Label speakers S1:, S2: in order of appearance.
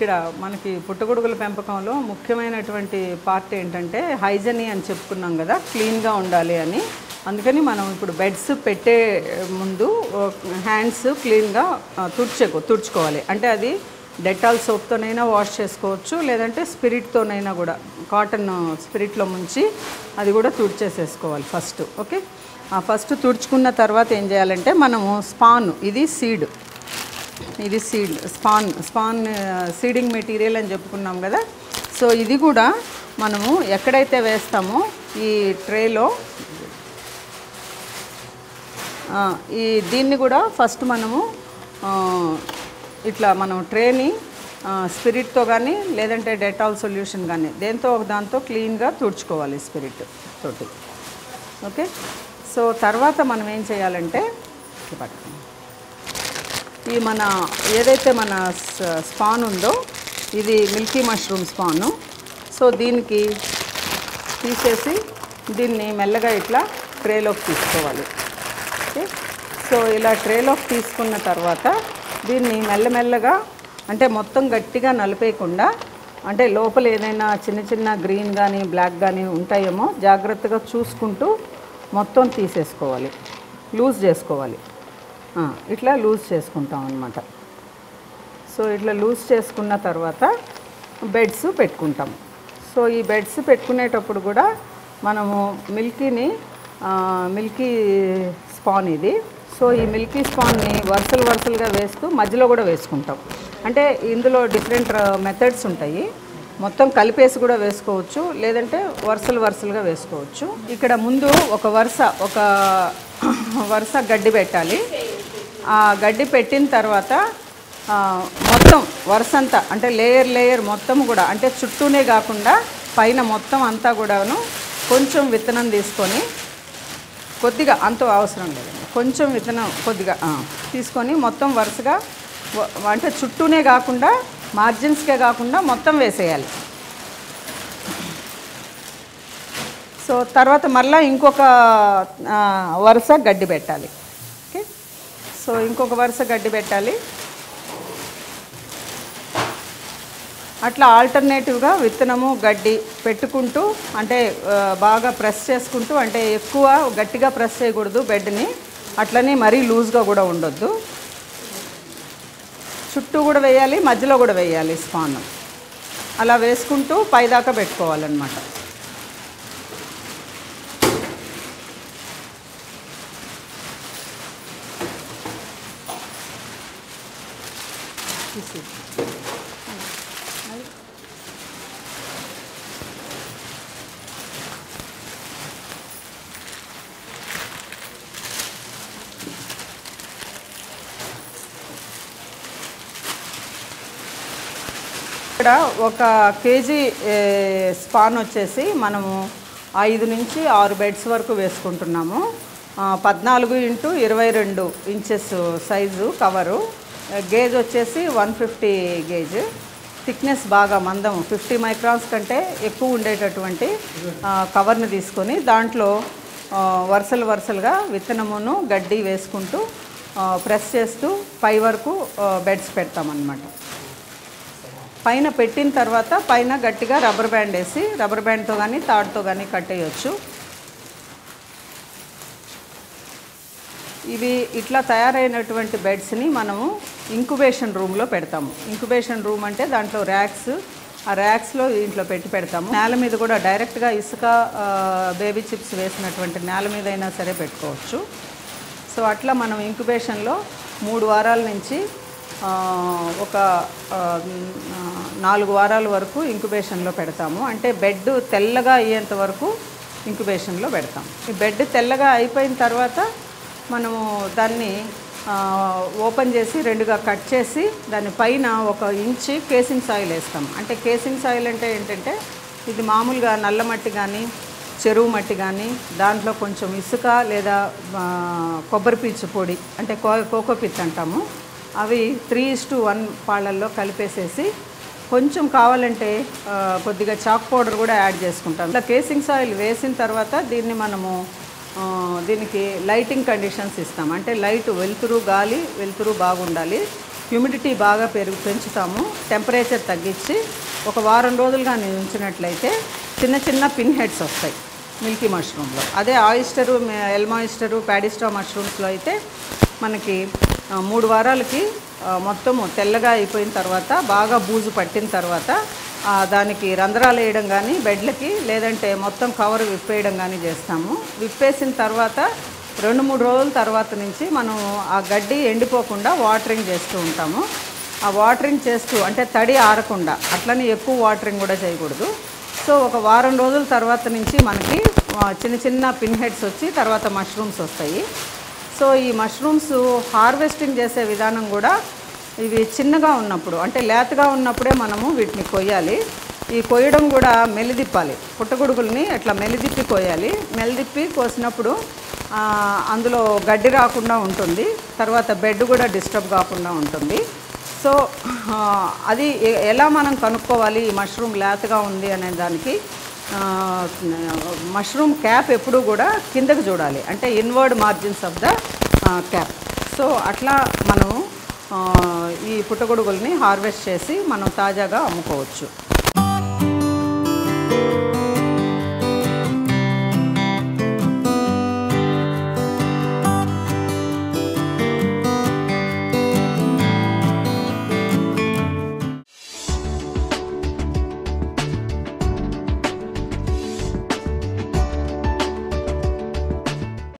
S1: ఇక్కడ మనకి పుట్టగొడుగుల పెంపకంలో ముఖ్యమైనటువంటి పార్ట్ ఏంటంటే హైజనీ అని చెప్పుకున్నాం కదా క్లీన్గా ఉండాలి అని అందుకని మనం ఇప్పుడు బెడ్స్ పెట్టే ముందు హ్యాండ్స్ క్లీన్గా తుడుచుకో తుడుచుకోవాలి అంటే అది డెటాల్ సోప్తోనైనా వాష్ చేసుకోవచ్చు లేదంటే స్పిరిట్తోనైనా కూడా కాటన్ స్పిరిట్లో ముంచి అది కూడా తుడిచేసేసుకోవాలి ఫస్ట్ ఓకే ఆ ఫస్ట్ తుడుచుకున్న తర్వాత ఏం చేయాలంటే మనము స్పాన్ ఇది సీడ్ ఇది seed spawn spawn seeding material అని చెప్పుకున్నాం కదా సో ఇది కూడా మనము ఎక్కడైతే వేస్తామో ఈ ట్రేలో ఆ, ఈ దీన్ని కూడా ఫస్ట్ మనము ఆ, ఇట్లా మనం ట్రేని స్పిరిట్తో కానీ లేదంటే డెటాల్ సొల్యూషన్ కానీ దేంతో ఒక దాంతో క్లీన్గా తుడుచుకోవాలి స్పిరిట్ తోటి ఓకే సో తర్వాత మనం ఏం చేయాలంటే ఇట్లా పట్టుకోండి. ఈ మన ఏదైతే మన స- స్పాన్ ఉందో ఇది మిల్కీ మష్రూమ్ స్పాను సో దీనికి తీసేసి దీన్ని మెల్లగా ఇట్లా ట్రేలోకి తీసుకోవాలి ఓకే సో ఇలా ట్రేలోకి తీసుకున్న తర్వాత దీన్ని మెల్లమెల్లగా అంటే మొత్తం గట్టిగా నలిపేయకుండా అంటే లోపల ఏదైనా చిన్న చిన్న గ్రీన్ కానీ బ్లాక్ కానీ ఉంటాయేమో జాగ్రత్తగా చూసుకుంటూ మొత్తం తీసేసుకోవాలి లూజ్ చేసుకోవాలి ఆ, ఇట్లా లూజ్ చేసుకుంటాం అన్నమాట సో ఇట్లా లూజ్ చేసుకున్న తర్వాత బెడ్స్ పెట్టుకుంటాం సో ఈ బెడ్స్ పెట్టుకునేటప్పుడు కూడా మనము మిల్కీని ఆ, మిల్కీ స్పాన్ ఇది సో ఈ మిల్కీ స్పాన్ని వరుసలు వరుసలుగా వేస్తూ మధ్యలో కూడా వేసుకుంటాం అంటే ఇందులో డిఫరెంట్ మెథడ్స్ ఉంటాయి మొత్తం కలిపేసి కూడా వేసుకోవచ్చు లేదంటే వరుసలు వరుసలుగా వేసుకోవచ్చు ఇక్కడ ముందు ఒక వరుస ఒక వరుస గడ్డి పెట్టాలి ఆ గడ్డి పెట్టిన తర్వాత ఆ, మొత్తం వరుస అంతా అంటే లేయర్ లేయర్ మొత్తం కూడా అంటే చుట్టూనే కాకుండా పైన మొత్తం అంతా కూడాను కొంచెం విత్తనం తీసుకొని కొద్దిగా అంత అవసరం లేదండి కొంచెం విత్తనం కొద్దిగా ఆ, తీసుకొని మొత్తం వరుసగా వ- అంటే చుట్టూనే కాకుండా మార్జిన్స్కే కాకుండా మొత్తం వేసేయాలి సో తర్వాత మళ్ళీ ఇంకొక ఆ, వరుస గడ్డి పెట్టాలి ఓకే సో ఇంకొక వరుస గడ్డి పెట్టాలి అట్లా ఆల్టర్నేటివ్గా విత్తనము గడ్డి పెట్టుకుంటూ అంటే ఆ, బాగా ప్రెస్ చేసుకుంటూ అంటే ఎక్కువ గట్టిగా ప్రెస్ చేయకూడదు బెడ్ని అట్లనే మరీ లూజ్గా కూడా ఉండొద్దు చుట్టూ కూడా వేయాలి మధ్యలో కూడా వేయాలి స్పాన్ అలా వేసుకుంటూ పైదాకా పెట్టుకోవాలన్నమాట ఇక్కడ ఒక కేజీ ఏ, స్పాన్ వచ్చేసి మనము ఐదు నుంచి ఆరు బెడ్స్ వరకు వేసుకుంటున్నాము ఆ, పద్నాలుగు ఇంటూ ఇరవై రెండు ఇంచెస్ సైజు కవరు గేజ్ వచ్చేసి వన్ ఫిఫ్టీ గేజ్ థిక్నెస్ బాగా మందం ఫిఫ్టీ మైక్రాన్స్ కంటే ఎక్కువ ఉండేటటువంటి ఆ, కవర్ని తీసుకొని దాంట్లో ఆ, వరుసలు వరుసలుగా విత్తనమును గడ్డి వేసుకుంటూ ఆ, ప్రెస్ చేస్తూ పై వరకు ఆ, బెడ్స్ పెడతామన్నమాట పైన పెట్టిన తర్వాత పైన గట్టిగా రబ్బర్ బ్యాండ్ వేసి రబ్బర్ బ్యాండ్తో కానీ తాడుతో కానీ కట్టేయచ్చు ఇవి ఇట్లా తయారైనటువంటి బెడ్స్ని మనము ఇంకుబేషన్ రూమ్లో పెడతాము ఇంకుబేషన్ రూమ్ అంటే దాంట్లో ర్యాక్స్ ఆ ర్యాక్స్లో ఇంట్లో పెట్టి పెడతాము నేల మీద కూడా డైరెక్ట్గా ఇసుక ఆ, బేబీ చిప్స్ వేసినటువంటి నేల మీద అయినా సరే పెట్టుకోవచ్చు సో అట్లా మనం ఇంకుబేషన్లో మూడు వారాల నుంచి ఆ, ఒక ఆ, ఆ, నాలుగు వారాల వరకు ఇంకుబేషన్లో పెడతాము అంటే బెడ్ తెల్లగా అయ్యేంత వరకు ఇంకుబేషన్లో పెడతాం ఈ బెడ్ తెల్లగా అయిపోయిన తర్వాత మనము దాన్ని ఆ, ఓపెన్ చేసి రెండుగా కట్ చేసి దాని పైన ఒక ఇంచి కేసింగ్ సాయిల్ వేస్తాం అంటే కేసింగ్ సాయిల్ అంటే ఏంటంటే ఇది మామూలుగా నల్ల మట్టి కానీ చెరువు మట్టి కానీ దాంట్లో కొంచెం ఇసుక లేదా ఆ, కొబ్బరి పీచు పొడి అంటే కో కోకో పిత్ అంటాము అవి త్రీ ఇస్ టు వన్ పాళ్ళల్లో కలిపేసేసి కొంచెం కావాలంటే ఆ, కొద్దిగా చాక్ పౌడర్ కూడా యాడ్ చేసుకుంటాం ఇట్లా కేసింగ్ సాయిల్ వేసిన తర్వాత దీన్ని మనము ఆ, దీనికి లైటింగ్ కండిషన్స్ ఇస్తాం అంటే లైట్ వెలుతురు గాలి వెలుతురు బాగుండాలి హ్యూమిడిటీ బాగా పెరుగు పెంచుతాము టెంపరేచర్ తగ్గించి ఒక వారం రోజులు కానీ ఉంచినట్లయితే చిన్న చిన్న పిన్ హెడ్స్ వస్తాయి మిల్కీ మష్రూమ్లో అదే ఆయిస్టరు ఎల్మాయిస్టరు ప్యాడిస్టా మష్రూమ్స్లో అయితే మనకి ఆ, మూడు వారాలకి ఆ, మొత్తము తెల్లగా అయిపోయిన తర్వాత బాగా బూజు పట్టిన తర్వాత ఆ, దానికి రంధ్రాలు వేయడం కానీ బెడ్లకి లేదంటే మొత్తం కవర్ విప్పేయడం కానీ చేస్తాము విప్పేసిన తర్వాత రెండు మూడు రోజుల తర్వాత నుంచి మనం ఆ గడ్డి ఎండిపోకుండా వాటరింగ్ చేస్తూ ఉంటాము ఆ వాటరింగ్ చేస్తూ అంటే తడి ఆరకుండా అట్లనే ఎక్కువ వాటరింగ్ కూడా చేయకూడదు సో ఒక వారం రోజుల తర్వాత నుంచి మనకి ఆ, చిన్న చిన్న పిన్ హెడ్స్ వచ్చి తర్వాత మష్రూమ్స్ వస్తాయి సో ఈ మష్రూమ్స్ హార్వెస్టింగ్ చేసే విధానం కూడా ఇవి చిన్నగా ఉన్నప్పుడు అంటే లేతగా ఉన్నప్పుడే మనము వీటిని కొయ్యాలి ఈ కొయ్యడం కూడా మెలిదిప్పాలి పుట్టగొడుగుల్ని అట్లా మెలిదిప్పి కొయ్యాలి మెలిదిప్పి కోసినప్పుడు ఆ, అందులో గడ్డి రాకుండా ఉంటుంది తర్వాత బెడ్ కూడా డిస్టర్బ్ కాకుండా ఉంటుంది సో ఆ, అది ఎ- ఎలా మనం కనుక్కోవాలి ఈ మష్రూమ్ లేతగా ఉంది అనే దానికి ఆ, మష్రూమ్ క్యాప్ ఎప్పుడూ కూడా కిందకి చూడాలి అంటే inward margins of the cap so అట్లా మనం ఆ, ఈ పుట్టగొడుగుల్ని హార్వెస్ట్ చేసి మనం తాజాగా అమ్ముకోవచ్చు